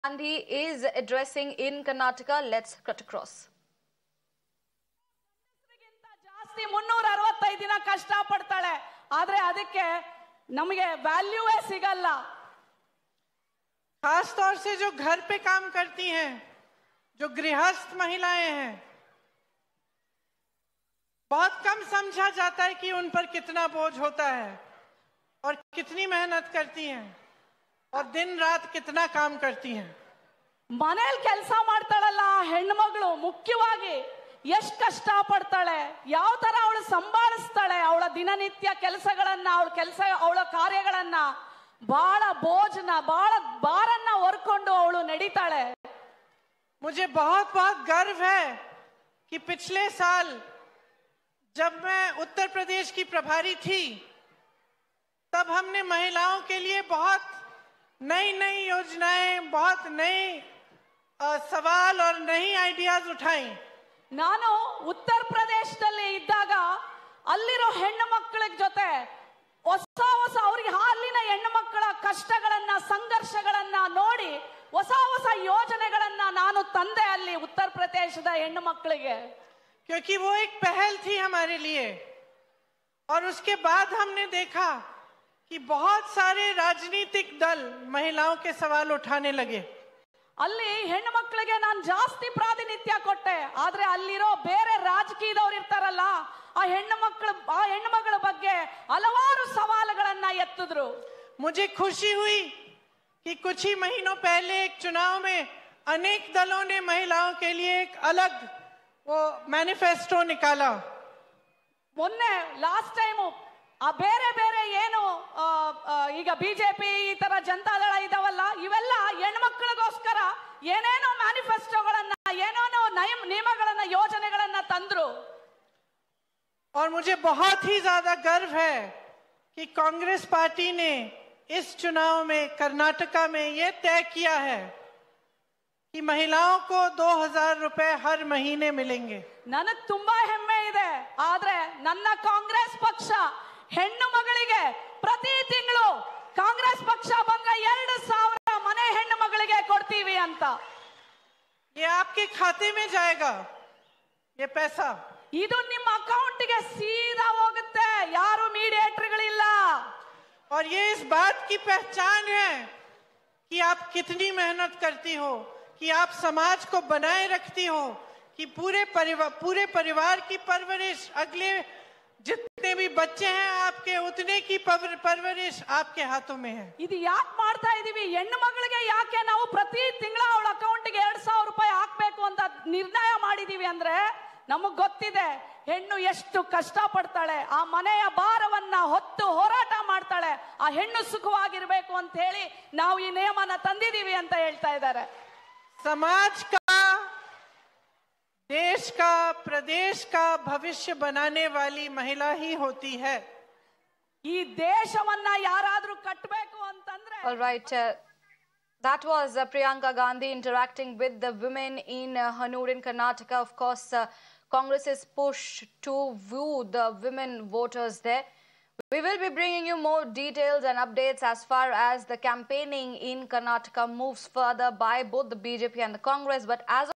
Gandhi is addressing in Karnataka. Let's cut across. ಗಿಂತ ಜಾಸ್ತಿ ಮುನ್ನೂರ ಅರವತ್ತೈದು ದಿನ ಕಷ್ಟ ಪಡ್ತಾಳೆ ಆದ್ರೆ ಅದಕ್ಕೆ ನಮಗೆ ವ್ಯಾಲ್ಯೂವೇ ಸಿಗಲ್ಲ खास तौर से जो घर पे काम करती हैं जो गृहस्थ महिलाएं हैं बहुत कम समझा जाता है कि उन पर कितना बोझ होता है और कितनी मेहनत करती हैं और दिन रात कितना काम करती हैं ಮನೇಲಿ ಕೆಲಸ ಮಾಡ್ತಾಳಲ್ಲ ಆ ಹೆಣ್ಮಗಳು ಮುಖ್ಯವಾಗಿ ಎಷ್ಟ್ ಕಷ್ಟ ಪಡ್ತಾಳೆ ಯಾವ ತರ ಅವಳು ಸಂಭಾಳಿಸ್ತಾಳೆ ಅವಳ ದಿನನಿತ್ಯ ಕೆಲಸಗಳನ್ನ ಅವಳ ಕೆಲಸ ಅವಳ ಕಾರ್ಯಗಳನ್ನ ಬಹಳ ಬೋಜನ ಬಹಳ ಭಾರನ್ನ ಹೊರ್ಕೊಂಡು ಅವಳು ನಡೀತಾಳೆ मुझे बहुत बहुत गर्व है कि पिछले साल जब मैं उत्तर प्रदेश की प्रभारी थी तब हमने महिलाओं के लिए बहुत नई नई योजनाएं बहुत नए अ, सवाल और नई आइडियाज उठाई ನಾನು ಉತ್ತರ ಪ್ರದೇಶದಲ್ಲಿ ಇದ್ದಾಗ ಅಲ್ಲಿರೋ ಹೆಣ್ಣು ಮಕ್ಕಳ ಜೊತೆ ಹೊಸ ಹೊಸ ಅವ್ರಿಗೆ ಅಲ್ಲಿನ ಹೆಣ್ಣು ಮಕ್ಕಳ ಕಷ್ಟಗಳನ್ನ ಸಂಘರ್ಷಗಳನ್ನ ನೋಡಿ ಹೊಸ ಹೊಸ ಯೋಜನೆಗಳನ್ನ ನಾನು ತಂದೆ ಅಲ್ಲಿ ಉತ್ತರ ಪ್ರದೇಶದ ಹೆಣ್ಣು ಮಕ್ಕಳಿಗೆ क्योंकि वो एक पहल थी हमारे लिए और उसके बाद हमने देखा कि बहुत सारे राजनीतिक दल महिलाओं के सवाल उठाने लगे ಅಲ್ಲಿ ಹೆಣ್ಣು ಮಕ್ಕಳಿಗೆ ನಾನು ಜಾಸ್ತಿ ಪ್ರಾತಿನಿಧ್ಯ ಕೊಟ್ಟೆ ಆದ್ರೆ ಅಲ್ಲಿರೋ ಬೇರೆ ರಾಜಕೀಯದವ್ರು ಇರ್ತಾರಲ್ಲ ಆ ಹೆಣ್ಣು ಮಕ್ಕಳು ಆ ಹೆಣ್ಣು ಮಗಳ ಬಗ್ಗೆ ಹಲವಾರು ಸವಾಲುಗಳನ್ನ ಎತ್ತಿದ್ರು मुझे खुशी हुई कि कुछ ही महीनों पहले एक चुनाव में अनेक दलों ने महिलाओं के लिए एक अलग वो मैनिफेस्टो निकाला ಮೊನ್ನೆ ಲಾಸ್ಟ್ ಟೈಮು ಆ ಬೇರೆ ಬೇರೆ ಏನು ಆ, ಆ, ಈಗ ಬಿಜೆಪಿ ಈ ತರ ಜನತಾದಳ ಇದಾವಲ್ಲ ಇವೆಲ್ಲ ಹೆಣ್ಮಕ್ಳಿಗೋಸ್ಕರ ಏನೇನೋ ಮ್ಯಾನಿಫೆಸ್ಟೋಗಳನ್ನ ಏನೇನೋ ನಯಮ್ ನಿಯಮಗಳನ್ನ ಯೋಜನೆಗಳನ್ನ ತಂದ್ರು और मुझे बहुत ही ज्यादा गर्व है कि कांग्रेस पार्टी ने इस चुनाव में कर्नाटका में ये तय किया है कि महिलाओं को 2000 रुपए हर महीने मिलेंगे ನನಗ್ ತುಂಬಾ ಹೆಮ್ಮೆ ಇದೆ ಆದ್ರೆ ನನ್ನ ಕಾಂಗ್ರೆಸ್ ಪಕ್ಷ ಹೆಣ್ಣು ಮಗಳಿಗೆ ಪ್ರತಿ ತಿಂಗಳು ಕಾಂಗ್ರೆಸ್ ಪಕ್ಷ ಬಂಗ ಎರಡು ಸಾವಿರ ಮನೆ ಹೆಣ್ಣು ಮಗಳಿಗೆ ಕೊಡ್ತೀವಿ ಅಂತ ये आपके खाते में जाएगा ये पैसा ಇದು ನಿಮ್ಮ ಅಕೌಂಟ್ಗೆ ಸೀದಾ ಹೋಗುತ್ತೆ ಯಾರು ಮೀಡಿಯೇಟರ್ಗಳಿಲ್ಲ और ये इस बात की पहचान है कि आप कितनी मेहनत करती हो कि आप समाज को बनाए रखती हो कि पूरे परिवार पूरे परिवार की परवरिश अगले जितने भी बच्चे हैं आपके उतने की परवर- परवरिश आपके हाथों में है ಇದು ಯಾಕೆ ಮಾಡ್ತಾ ಇದೀವಿ ಹೆಣ್ಣು ಮಗಳಿಗೆ ಯಾಕೆ ನಾವು ಪ್ರತಿ ತಿಂಗಳ ಅವಳ ಅಕೌಂಟ್ಗೆ ಎರಡ್ ಸಾವಿರ ರೂಪಾಯಿ ಹಾಕ್ಬೇಕು ಅಂತ ನಿರ್ಣಯ ಮಾಡಿದೀವಿ ಅಂದ್ರೆ ನಮಗ್ ಗೊತ್ತಿದೆ ಹೆಣ್ಣು ಎಷ್ಟು ಕಷ್ಟ ಪಡ್ತಾಳೆ ಆ ಮನೆಯ ಭಾರವನ್ನ ಹೊತ್ತು ಹೋರಾಟ ಮಾಡ್ತಾಳೆ ಆ ಹೆಣ್ಣು ಸುಖವಾಗಿರ್ಬೇಕು ಅಂತ ಹೇಳಿ ನಾವು ಈ ನಿಯಮನ ತಂದಿದೀವಿ ಅಂತ ಹೇಳ್ತಾ ಇದ್ದಾರೆ समाज का देश का प्रदेश का भविष्य बनाने वाली महिला ही होती है ಈ ದೇಶವನ್ನ ಯಾರಾದ್ರೂ ಕಟ್ಟಬೇಕು ಅಂತಂದ್ರೆ All right. Uh, that was uh, Priyanka Gandhi interacting with the women in uh, Hanur in Karnataka. Of course, uh, Congress's push to woo the women voters there. We will be bringing you more details and updates as far as the campaigning in Karnataka moves further by both the BJP and the Congress. But as